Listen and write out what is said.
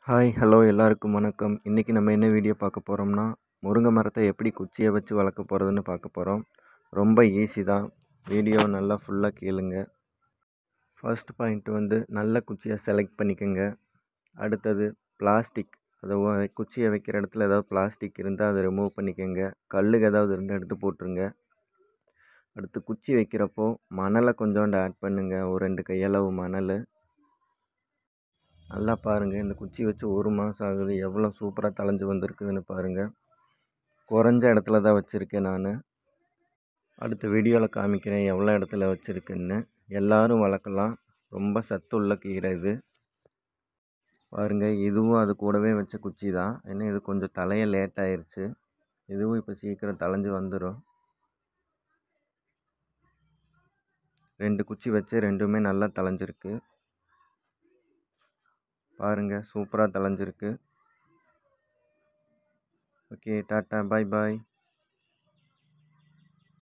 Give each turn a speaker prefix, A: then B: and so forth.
A: hi hello எல்லாருக்கும் வணக்கம் இன்றைக்கி நம்ம என்ன வீடியோ பார்க்க போகிறோம்னா முருங்கை மரத்தை எப்படி குச்சியை வச்சு வளர்க்க போகிறதுன்னு பார்க்க போகிறோம் ரொம்ப ஈஸி தான் வீடியோ நல்லா ஃபுல்லாக கேளுங்க ஃபர்ஸ்ட் பாயிண்ட் வந்து நல்ல குச்சியை செலக்ட் பண்ணிக்கோங்க அடுத்தது பிளாஸ்டிக் அதை ஒ- குச்சியை வைக்கிற இடத்துல ஏதாவது பிளாஸ்டிக் இருந்தால் அதை ரிமூவ் பண்ணிக்கோங்க கல்லுக்கு ஏதாவது இருந்தால் எடுத்து போட்டுருங்க அடுத்து குச்சி வைக்கிறப்போ மணலை கொஞ்சோண்டு ஆட் பண்ணுங்கள் ஒரு ரெண்டு கையளவு மணல் நல்லா பாருங்கள் இந்த குச்சி வச்சு ஒரு மாதம் ஆகுது எவ்வளோ சூப்பராக தளைஞ்சு வந்திருக்குதுன்னு பாருங்கள் குறைஞ்ச இடத்துல தான் வச்சுருக்கேன் நான் அடுத்த வீடியோவில் காமிக்கிறேன் எவ்வளோ இடத்துல வச்சுருக்குன்னு எல்லாரும் வளர்க்கலாம் ரொம்ப சத்துள்ள கீரை இது பாருங்கள் இதுவும் அது கூடவே வச்ச குச்சி தான் ஏன்னா இது கொஞ்சம் தலைய லேட் ஆயிருச்சு இதுவும் இப்போ சீக்கிரம் தளைஞ்சு வந்துடும் ரெண்டு குச்சி வச்சு ரெண்டுமே நல்லா தளைஞ்சிருக்கு பாருங்கள் சூப்பராக தளைஞ்சிருக்கு ஓகே டாட்டா பாய் பாய்